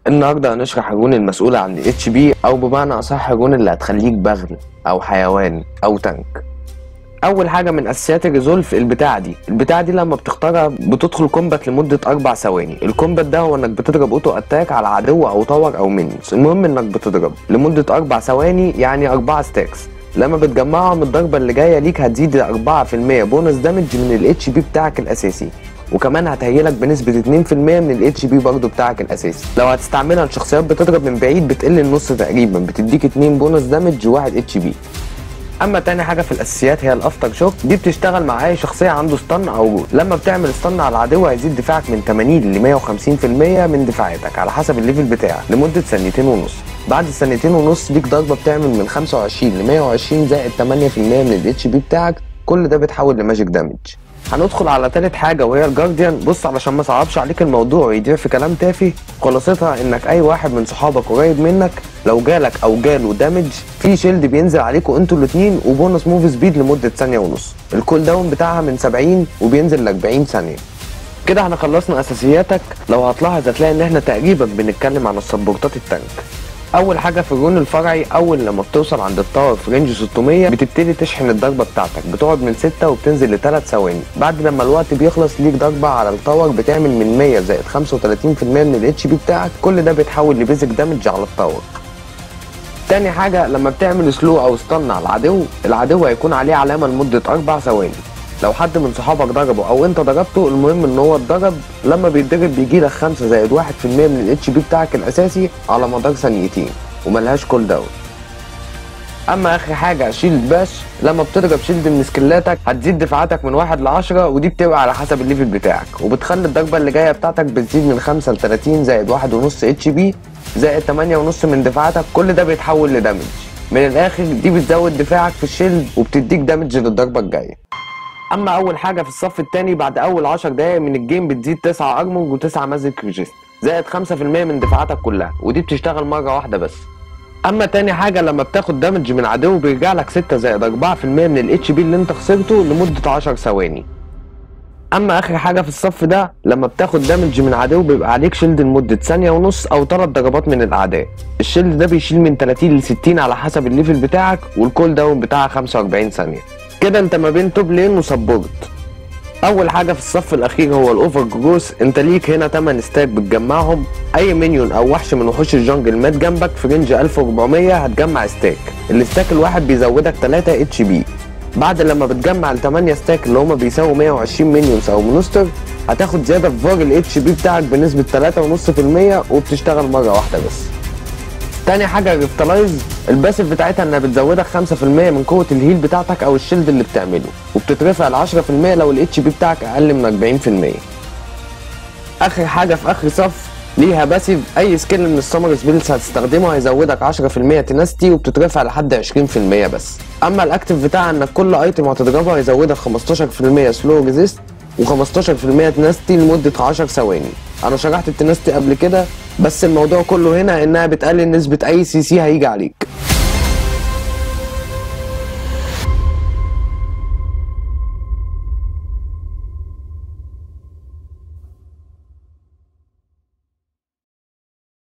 النهارده هنشرح الرون المسؤولة عن ال HP أو بمعنى أصح الرون اللي هتخليك بغل أو حيوان أو تانك. أول حاجة من أساسيات الريزولف البتاعة دي، البتاعة دي لما بتختارها بتدخل كومبات لمدة أربع ثواني، الكومبات ده هو إنك بتضرب أوتو أتاك على عدو أو طور أو مينيونز، المهم إنك بتضرب لمدة أربع ثواني يعني أربعة ستاكس. لما بتجمعهم الضربة اللي جاية ليك هتزيد 4% بونص دامج من ال HP بتاعك الأساسي. وكمان هتهيلك بنسبة 2% من ال اتش بي برضه بتاعك الأساسي لو هتستعملها لشخصيات بتضرب من بعيد بتقل النص تقريبا بتديك 2 بونص دامج و1 اتش بي اما تاني حاجه في الاساسيات هي الافتر شوك دي بتشتغل مع اي شخصيه عنده ستان او جول لما بتعمل ستان على العدو هيزيد دفاعك من 80 ل 150% من دفاعاتك على حسب الليفل بتاعك لمده ثانيتين ونص بعد الثانيتين ونص ليك ضربه بتعمل من 25 ل 120 زائد 8% من الاتش بي بتاعك كل ده بيتحول لماجيك دامج هندخل على تالت حاجة وهي الجارديان بص علشان ما صعبش عليك الموضوع ويضيع في كلام تافه خلاصتها انك اي واحد من صحابك قريب منك لو جالك او جاله دامج في شيلد بينزل عليكوا انتوا الاتنين وبونص موف سبيد لمدة ثانية ونص الكول داون بتاعها من 70 وبينزل ل 40 ثانية كده احنا خلصنا اساسياتك لو هتلاحظ هتلاقي ان احنا تقريبا بنتكلم عن السبورتات التانك اول حاجه في الرون الفرعي اول لما بتوصل عند التاور في رينج 600 بتبتدي تشحن الضربه بتاعتك بتقعد من 6 وبتنزل ل 3 ثواني بعد لما الوقت بيخلص ليك ضربه على التاور بتعمل من 100 زائد 35% من الاتش بي بتاعك كل ده بيتحول لبيزك دامج على التاور تاني حاجه لما بتعمل سلو او ستان على العدو العدو هيكون عليه علامه لمده 4 ثواني لو حد من صحابك ضربه او انت ضربته المهم ان هو اتضرب لما بيتضرب بيجي لك 5 زائد 1% من الاتش بي بتاعك الاساسي على مدار ثانيتين وملهاش كول داون اما اخر حاجه شيلد باش لما بتضرب شيلد من سكلاتك هتزيد دفاعاتك من 1 ل 10 ودي بتبقى على حسب الليفل بتاعك وبتخلي الضربه اللي جايه بتاعتك بتزيد من 5 ل 30 زائد 1.5 اتش بي زائد 8.5 من دفاعاتك كل ده بيتحول لدمج من الاخر دي بتزود دفاعك في الشيلد وبتديك دامج للضربه الجايه اما اول حاجه في الصف الثاني بعد اول 10 دقائق من الجيم بتزيد 9 ارمونج و9 مازك ريجست زائد 5% من دفاعاتك كلها ودي بتشتغل مره واحده بس اما تاني حاجه لما بتاخد دامج من عدو بيرجع لك 6 زائد 4% من الاتش بي اللي انت خسرته لمده 10 ثواني اما اخر حاجه في الصف ده لما بتاخد دامج من عدو بيبقى عليك شيلد لمده ثانيه ونص او 3 ضربات من الاعداء الشيلد ده بيشيل من 30 ل 60 على حسب الليفل بتاعك والكول داون بتاعها 45 ثانيه كده انت ما بين توب لين وسبورت اول حاجه في الصف الاخير هو الاوفر جروس انت ليك هنا 8 ستاك بتجمعهم اي مينيون او وحش من وحوش الجنجل مات جنبك في رينج 1400 هتجمع ستاك الستاك الواحد بيزودك 3 اتش بي بعد لما بتجمع ال 8 ستاك اللي هما بيساووا 120 مينيونز او مونستر هتاخد زياده في فار الاتش بي بتاعك بنسبه 3.5% وبتشتغل مره واحده بس تاني حاجة ريفتلايز الباسف بتاعتها انها بتزودك 5% من قوة الهيل بتاعتك او الشيلد اللي بتعمله وبتترفع ل 10% لو الاتش بي بتاعك اقل من 40% اخر حاجة في اخر صف ليها باسيف اي سكيل من السمر سبيلز هتستخدمه هيزودك 10% تناستي وبتترفع لحد 20% بس اما الاكتف بتاعها انك كل ايتم هتضربه هيزودك 15% سلو ريزيست و15% تناستي لمدة 10 ثواني انا شرحت التناستي قبل كده بس الموضوع كله هنا انها بتقلل نسبة اي سي سي هيجي عليك